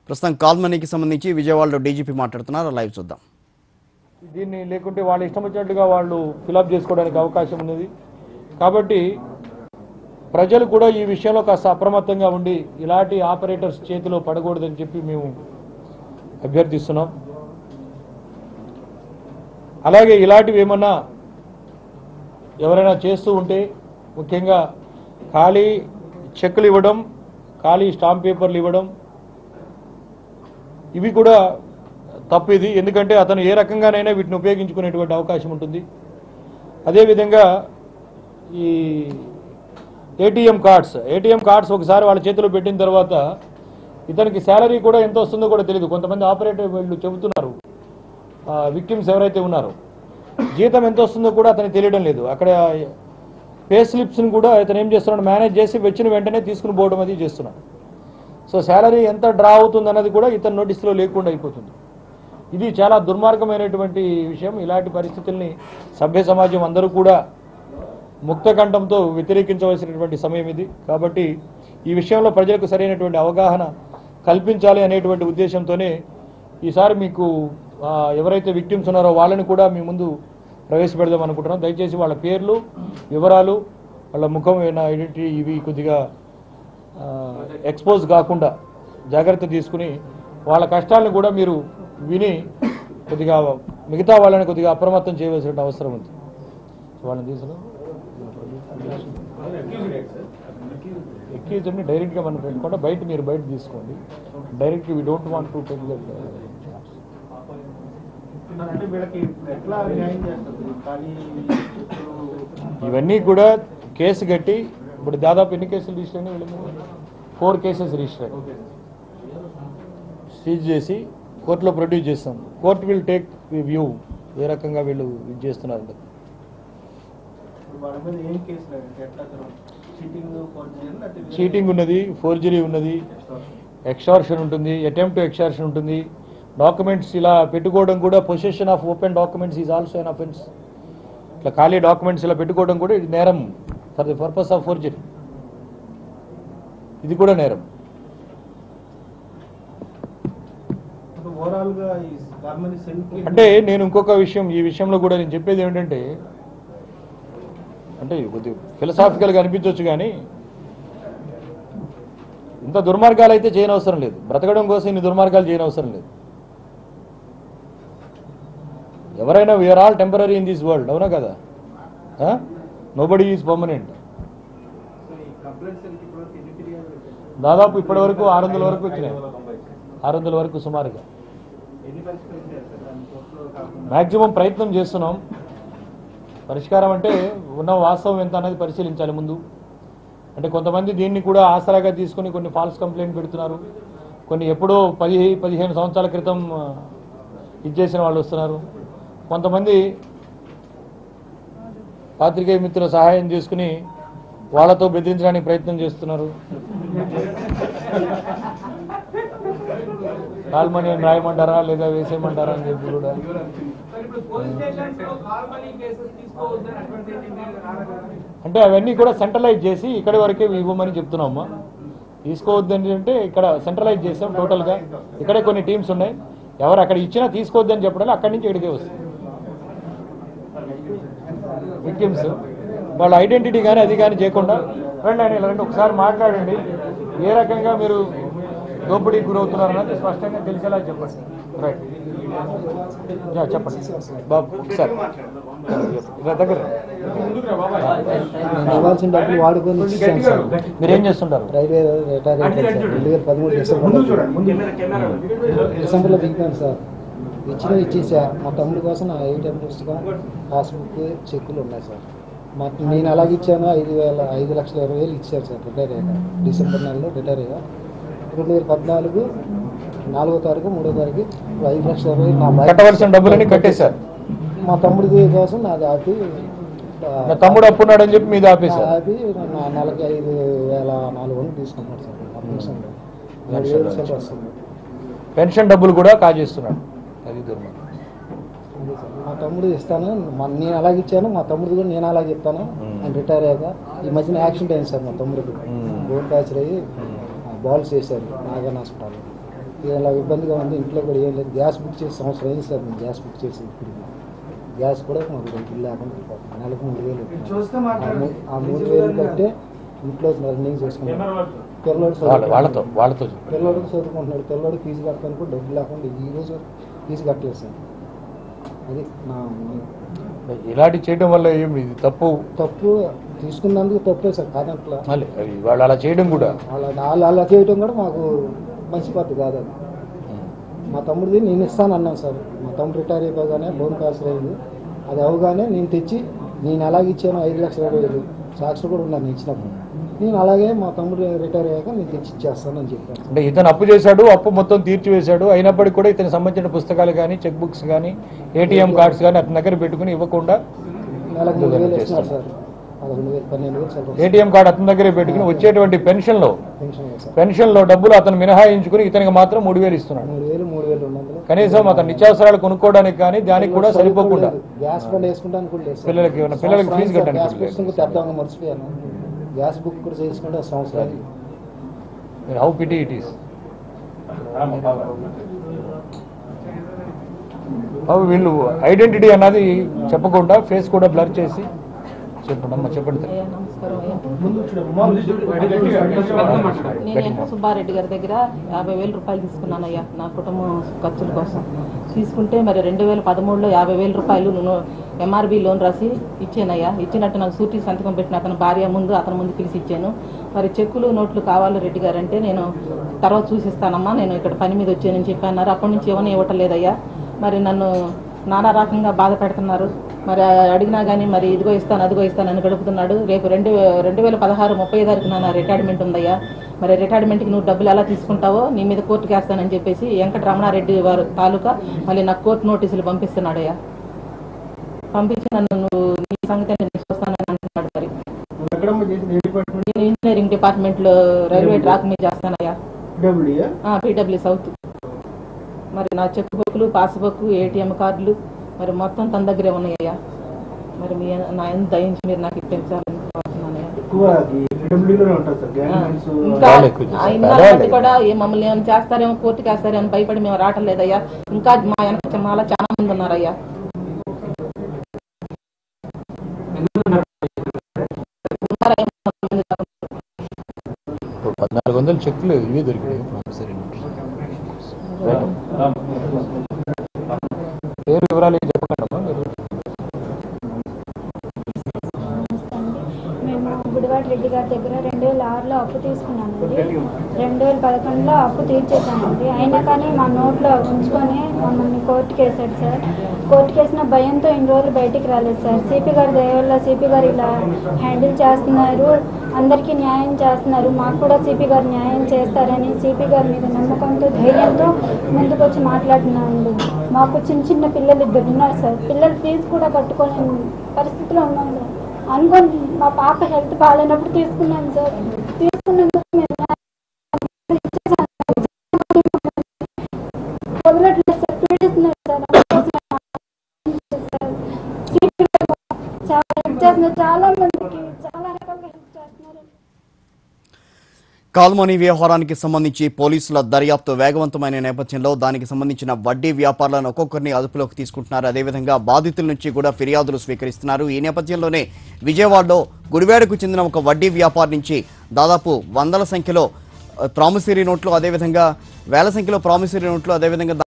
ప్రస్తుతం కాల్మనీకి సంబంధించి విజయవాడలో డీజీపీ మాట్లాడుతున్నారు లైవ్ చూద్దాం దీన్ని లేకుంటే వాళ్ళు ఇష్టం వచ్చినట్టుగా వాళ్ళు ఫిలప్ చేసుకోవడానికి అవకాశం ఉన్నది కాబట్టి ప్రజలు కూడా ఈ విషయంలో కాస్త అప్రమత్తంగా ఉండి ఇలాంటి ఆపరేటర్స్ చేతిలో పడకూడదని చెప్పి మేము అభ్యర్థిస్తున్నాం అలాగే ఇలాంటివి ఏమన్నా ఎవరైనా చేస్తూ ఉంటే ముఖ్యంగా ఖాళీ చెక్కులు ఇవ్వడం ఖాళీ స్టాంప్ పేపర్లు ఇవ్వడం ఇవి కూడా తప్పు ఇది ఎందుకంటే అతను ఏ రకంగానైనా వీటిని ఉపయోగించుకునేటువంటి అవకాశం ఉంటుంది అదేవిధంగా ఈ ఏటీఎం కార్డ్స్ ఏటీఎం కార్డ్స్ ఒకసారి వాళ్ళ చేతిలో పెట్టిన తర్వాత ఇతనికి శాలరీ కూడా ఎంత వస్తుందో కూడా తెలియదు కొంతమంది ఆపరేటర్ వీళ్ళు చెబుతున్నారు విక్టిమ్స్ ఎవరైతే ఉన్నారో జీతం ఎంత వస్తుందో కూడా అతనికి తెలియడం లేదు అక్కడ పే స్లిప్స్ని కూడా ఇతను ఏం చేస్తున్నాడు మేనేజ్ చేసి వచ్చిన వెంటనే తీసుకుని పోవడం అది చేస్తున్నాడు సో శాలరీ ఎంత డ్రా అవుతుంది అన్నది కూడా ఇతని నోటీస్లో లేకుండా అయిపోతుంది ఇది చాలా దుర్మార్గమైనటువంటి విషయం ఇలాంటి పరిస్థితుల్ని సభ్య సమాజం అందరూ కూడా ముక్తకంఠంతో వ్యతిరేకించవలసినటువంటి సమయం ఇది కాబట్టి ఈ విషయంలో ప్రజలకు సరైనటువంటి అవగాహన కల్పించాలి అనేటువంటి ఉద్దేశంతోనే ఈసారి మీకు ఆ, ఎవరైతే విక్టిమ్స్ ఉన్నారో వాళ్ళని కూడా మీ ముందు ప్రవేశపెడదాం అనుకుంటున్నాం దయచేసి వాళ్ళ పేర్లు వివరాలు వాళ్ళ ముఖం ఏమైనా ఐడెంటిటీ ఇవి కొద్దిగా ఎక్స్పోజ్ కాకుండా జాగ్రత్త తీసుకుని వాళ్ళ కష్టాలను కూడా మీరు విని కొద్దిగా మిగతా వాళ్ళని కొద్దిగా అప్రమత్తం చేయవలసిన అవసరం ఉంది వాళ్ళని తీసుకుని ఎక్కించండి డైరెక్ట్గా మనం పెట్టుకోండి బయట మీరు బయట తీసుకోండి direct we don't want to take that అంటే వీళ్ళకి ఎట్లా న్యాయం చేస్తారు కానీ ఇవన్నీ కూడా కేసు కట్టి ఇప్పుడు దాదాపు ఎన్ని కేసులు రిజిస్టర్ అయినాయి వీళ్ళ మీద ఫోర్ కేసెస్ రిజిస్టర్ అయ్యాయి సీజ్ చేసి కోర్టులో ప్రొడ్యూస్ చేస్తాం కోర్టు విల్ టేక్ వ్యూ ఏ రకంగా వీళ్ళు ఇది చేస్తున్నారు ఇప్పుడు వాళ్ళ మీద ఏం కేసు లేదు ఎట్లా చీటింగ్ ఫోర్జరీ చీటింగ్ ఉన్నది ఫోర్జరీ ఉన్నది ఎక్స్టార్షన్ ఉంటుంది అటెంప్ట్ ఎక్స్టార్షన్ ఉంటుంది డాక్యుమెంట్స్ ఇలా పెట్టుకోవడం కూడా position of open documents is also an offense ఇట్లా ఖాళీ డాక్యుమెంట్స్ ఇలా పెట్టుకోవడం కూడా ఇది నేరం for the purpose of forgery ఇది కూడా నేరం ఓవరాల్ గా ఈ గవర్నమెంట్ సెంట్ అంటే నేను ఇంకొక విషయం ఈ విషయంలో కూడా నేను చెప్పేది ఏమిటంటే అంటే కొద్దిగా ఫిలసాఫికల్గా అనిపించవచ్చు కానీ ఇంత దుర్మార్గాలు అయితే చేయనవసరం లేదు బ్రతకడం కోసం ఇన్ని దుర్మార్గాలు చేయనవసరం లేదు ఎవరైనా we are all temporary in this world అవునా కదా nobody is permanent complaints ఇప్పటివరకు ఎన్ని ఫిర్యాదులు వచ్చాయి? దాదాపు ఇప్పటి వరకు ఆరు వందల వరకు వచ్చినాయి ఆరు వందల వరకు సుమారుగా ఎన్ని పరిష్కరించారు సార్ దాని కోర్టులో కాకుండా మ్యాక్సిమం ప్రయత్నం చేస్తున్నాం పరిష్కారం అంటే ఉన్న వాస్తవం ఎంత అనేది పరిశీలించాలి ముందు అంటే కొంతమంది దీన్ని కూడా ఆసరాగా తీసుకుని కొన్ని ఫాల్స్ కంప్లైంట్ పెడుతున్నారు కొన్ని ఎప్పుడో పది పదిహేను సంవత్సరాల క్రితం ఆ, ఇచ్చేసిన వాళ్ళు వస్తున్నారు కొంతమంది పాత్రికేయ మిత్రుల సహాయం చేసుకుని వాళ్ళతో బెదిరించడానికి ప్రయత్నం చేస్తున్నారు కాల్మని రాయమంటారా లేదా వేసేయమంటారా అని చెప్పి కూడా అంటే అవన్నీ కూడా సెంట్రలైజ్ చేసి ఇక్కడి వరకే ఇవ్వమని చెప్తున్నామమ్మా తీసుకోవద్దని అంటే ఇక్కడ సెంట్రలైజ్ చేసాం టోటల్గా ఇక్కడే కొన్ని టీమ్స్ ఉన్నాయి ఎవరు అక్కడ ఇచ్చినా తీసుకోవద్దని చెప్పడం అక్కడి నుంచి ఇక్కడికే వస్తుంది విక్టిమ్స్ వాళ్ళ ఐడెంటిటీ కానీ అది కానీ చేయకుండా రండి ఆయన ఇలా రండి ఒకసారి మాట్లాడండి ఏ రకంగా మీరు దోపిడీకి గురవుతున్నారు అన్నది స్పష్టంగా తెలిసేలా చెప్పండి రైట్ యా, చెప్పండి బాబు ఒకసారి ఇలా దగ్గర నేను ఇవ్వాల్సిన డబ్బులు వాడుకొని ఇచ్చేసాను సార్ మీరు ఏం చేస్తుంటారు రైల్వే రిటైర్ అయిపోయాను సార్ రెండు వేల పదమూడు డిసెంబర్ డిసెంబర్లో దిగిపోయాను సార్ ఇచ్చిన ఇచ్చేసా మా తమ్ముడి కోసం నా ఏటీఎం పుస్తకం పాస్బుక్ చెక్కులు ఉన్నాయి సార్ మా నేను అలాగే ఇచ్చాను ఐదు వేల ఐదు లక్షల ఇరవై వేలు ఇచ్చారు సార్ రిటైర్ అయ్యాక డిసెంబర్ నెలలో రిటైర్ అయ్యా రెండు వేల పద్నాలుగు నాలుగో తారీఖు మూడో తారీఖు ఐదు లక్షల ఇరవై వేలు నా బైక్ కట్టవలసిన డబ్బులన్నీ కట్టేశారు మా తమ్ముడి కోసం నాది ఆపి నా తమ్ముడు అప్పున్నాడని చెప్పి మీద ఆపేశారు ఆపి నా నెలకి ఐదు వేల నాలుగు వందలు తీసుకుంటున్నాడు సార్ ఆ పెన్షన్ మూడు వేలు చిల్లర వస్తుంది పెన్షన్ డబ్బులు కూడా కాజేస్తున్నాడు అది దుర్మార్గం ఉంది సార్. మా తమ్ముడు ఇస్తాను మా నేను అలాగే ఇచ్చాను మా తమ్ముడు కూడా నేను అలాగే ఇస్తాను ఆయన రిటైర్ అయ్యాక ఈ మధ్యన యాక్సిడెంట్ అయింది సార్ మా తమ్ముడికి మ్మ్. బోన్ ఫ్రాక్చర్ అయ్యి బాల్స్ వేశారు నాగన్ హాస్పిటల్ ఇలా ఇబ్బందిగా ఉంది ఇంట్లో కూడా ఏం లేదు గ్యాస్ బుక్ చేసి సంవత్సరం అయింది సార్ నేను గ్యాస్ బుక్ చేసి ఇప్పుడు గ్యాస్ కూడా మాకు డబ్బులు లేకుండా పోతుంది. నెలకు మూడు వేలు చూస్తే ఆ మాట్లాడు. మూ- ఆ మూడు వేలు కట్టే ఇంట్లో రన్నింగ్ చేసుకున్నాను పిల్లడు వాళ్ళ వాళ్ళతో వాళ్ళతో పిల్లడు చదువుకుంటున్నాడు పిల్లడు ఫీజు కట్టడానికి కూడా డబ్బులు లేకుండా ఈ రోజు ఫీజు కట్టలేదు సార్ అది నా ఇలాంటి చేయడం వల్ల ఏమి ఇది తప్పు తప్పు తీసుకున్నందుకు తప్పే సార్ కాదంట్లా మళ్ళీ అది వాళ్ళు అలా చేయడం కూడా వాళ్ళ వాళ్ళు అలా చేయటం కూడా మాకు మంచి పద్ధతి కాదు అది మా తమ్ముడిది నేను ఇస్తాను అన్నాను సార్ మా తమ్ముడు రిటైర్ అయిపోగానే లోన్ క్యాన్సిల్ అయింది అది అవగానే నేను తెచ్చి నేను అలాగే ఇచ్చాను ఐదు లక్షల ఇరవై వేలు సాక్షులు కూడా ఉన్నాను నేను ఇచ్చినప్పుడు నేను అలాగే మా తమ్ముడు రిటైర్ అయ్యాక నేను తెచ్చి ఇచ్చేస్తాను అని చెప్పాను అంటే ఇతను అప్పు చేశాడు అప్పు మొత్తం తీర్చివేశాడు అయినప్పటికీ కూడా ఇతనికి సంబంధించిన పుస్తకాలు కానీ చెక్ బుక్స్ కానీ ఏటీఎం కార్డ్స్ కానీ అతని దగ్గర పెట్టుకుని ఇవ్వకుండా నెలకు మూడు వేలు ఇస్తున్నారు సార్ పదకొండు వేలు పన్నెండు వేలు సార్ ఏటీఎం కార్డు అతని దగ్గరే పెట్టుకుని వచ్చేటువంటి పెన్షన్లో పెన్షన్ లేదు సార్ పెన్షన్లో డబ్బులు అతను మినహాయించుకుని ఇతనికి మాత్రం మూడు వేలు ఇస్తున్నాడు మూడు వేలు మూడు వేలు రెండు వందలు కనీసం అతను నిత్యావసరాలు కొనుక్కోవడానికి కానీ దానికి కూడా సరిపోకుండా గ్యాస్ బండ్ వేసుకుంటానికి కూడా లేదు సార్. పిల్లలకి ఏమైనా పిల్లలకి ఫీజు సంవత్సరానికి కట్టడానికి గ్యాస్ కూడా లేదు. పుస్తకం తెద్దామని మర్చిపోయాను గ్యాస్ బుక్ కూడా చేసుకుంటే సంవత్సరానికి హౌ పిటీ ఇట్ ఈస్ వీళ్ళు ఐడెంటిటీ అన్నది చెప్పకుండా ఫేస్ కూడా బ్లర్ చేసి చెప్పండి అమ్మా చెప్పండి అయ్యా నమస్కారం అయ్యా ముందు చూడు మామూలు చూడు. నేను ఎంట సుబ్బారెడ్డి గారి దగ్గర యాభై వేల రూపాయలు తీసుకున్నానయ్యా నా కుటుంబం ఖర్చుల కోసం తీసుకుంటే మరి రెండు వేల పదమూడులో యాభై వేల రూపాయలు నేను ఎంఆర్బి లోన్ రాసి ఇచ్చానయ్యా ఇచ్చినట్టు నాకు సూటి సంతకం పెట్టిన అతని భార్య ముందు అతని ముందు పిలిచి ఇచ్చాను మరి చెక్కులు నోట్లు కావాలి రెడ్డి గారు అంటే నేను తర్వాత చూసిస్తానమ్మా నేను ఇక్కడ పని మీద వచ్చానని చెప్పి అన్నారు అప్పటి నుంచి ఏమని ఇవ్వటం లేదయ్యా మరి నన్ను నానా రకంగా బాధ పెడుతున్నారు మరి అడిగినా కానీ మరి ఇదిగో ఇస్తాను అదిగో ఇస్తాను అని గడుపుతున్నాడు రేపు రెండు రెండు వేల పదహారు ముప్పై తారీఖు నా రిటైర్మెంట్ ఉందయ్యా మరి రిటైర్మెంట్కి నువ్వు డబ్బులు ఎలా తీసుకుంటావో నీ మీద కోర్టుకి వేస్తానని చెప్పేసి వెంకట రమణారెడ్డి వారు తాలూకా మళ్ళీ నాకు కోర్టు నోటీసులు పంపిస్తున్నాడయ్యా పంపించి నన్ను నువ్వు నీ సంగతి నేను చూస్తానని అంటున్నాడు మరి నువ్వు ఎక్కడమ్మా చేసింది ఏ డిపార్ట్మెంట్ నేను ఇంజనీరింగ్ డిపార్ట్మెంట్లో రైల్వే ట్రాక్ మీద చేస్తానయ్యా డబ్ల్యూ పీడబ్ల్యూ సౌత్ మరి నా చెక్ బుక్లు పాస్బుక్ ఏటీఎం కార్డులు మరి మొత్తం తన దగ్గరే ఉన్నాయ్యా మరి మీ నా ఎంత దయించి మీరు నాకు ఇప్పించాలని కోరుతున్నానయ్యా ఎక్కువ డబ్ల్యూలోనే ఉంటుంది సార్ గవర్నమెంట్స్ ఇంకా చాలా ఎక్కువ చేశారు. ఆ ఇన్నాళ్ళ బట్టి కూడా ఏ మమ్మల్ని ఏమైనా చేస్తారేమో కోర్టుకి వేస్తారేమో అని భయపడి మేము రావటం లేదయ్యా ఇంకా మా వెనక చాలా చాలా మంది ఉన్నారయ్యా ఉన్నారయ్యా కొంతమంది దాకా. ఇప్పుడు పద్నాలుగు వందల చెక్కులు ఇవే దొరికినాయి ప్రామిసరీ నోట్స్ పేరు వివరాలు ఏం చెప్పకండి అమ్మా మీరు మేము గుడివాడ రెడ్డి గారి దగ్గర రెండు వేల ఆరులో అప్పు తీసుకున్నామండి రెండు వేల పదకొండులో అప్పు తీర్చేసామండి అయినా కానీ మా నోట్లో ఉంచుకొని మమ్మల్ని కోర్టుకి వేసాడు సార్ కోర్టుకి వేసిన భయంతో ఇన్ని రోజులు బయటికి రాలేదు సార్ సిపి గారి దయ వల్ల సిపి గారు ఇలా హ్యాండిల్ చేస్తున్నారు అందరికీ న్యాయం చేస్తున్నారు మాకు కూడా సిపి గారు న్యాయం చేస్తారని సిపి గారి మీద నమ్మకంతో ధైర్యంతో ముందుకు వచ్చి మాట్లాడుతున్నాను మాకు చిన్న చిన్న పిల్లలు ఇద్దరు ఉన్నారు సార్ పిల్లలు ఫీజు కూడా కట్టుకోలేని పరిస్థితిలో ఉన్నాం సార్ అనుకోని మా పాప హెల్త్ బాగాలేనప్పుడు తీసుకున్నాను సార్ తీసుకున్నందుకు మేము ఇచ్చేసాను సార్. వదలట్లేదు సార్ పీడిస్తున్నారు సార్ అందుకోసం సార్ సీట్లు చాలా హెల్ప్ చేస్తున్నారు చాలా మందికి చాలా రకాలుగా హెల్ప్ చేస్తున్నారు కాల్మనీ వ్యవహారానికి సంబంధించి పోలీసుల దర్యాప్తు వేగవంతమైన నేపథ్యంలో దానికి సంబంధించిన వడ్డీ వ్యాపారులను ఒక్కొక్కరిని అదుపులోకి తీసుకుంటున్నారు అదేవిధంగా బాధితుల నుంచి కూడా ఫిర్యాదులు స్వీకరిస్తున్నారు ఈ నేపథ్యంలోనే విజయవాడలో గుడివాడకు చెందిన ఒక వడ్డీ వ్యాపారి నుంచి దాదాపు వందల సంఖ్యలో ప్రామిసరీ నోట్లు అదేవిధంగా వేల సంఖ్యలో ప్రామిసరీ నోట్లు అదేవిధంగా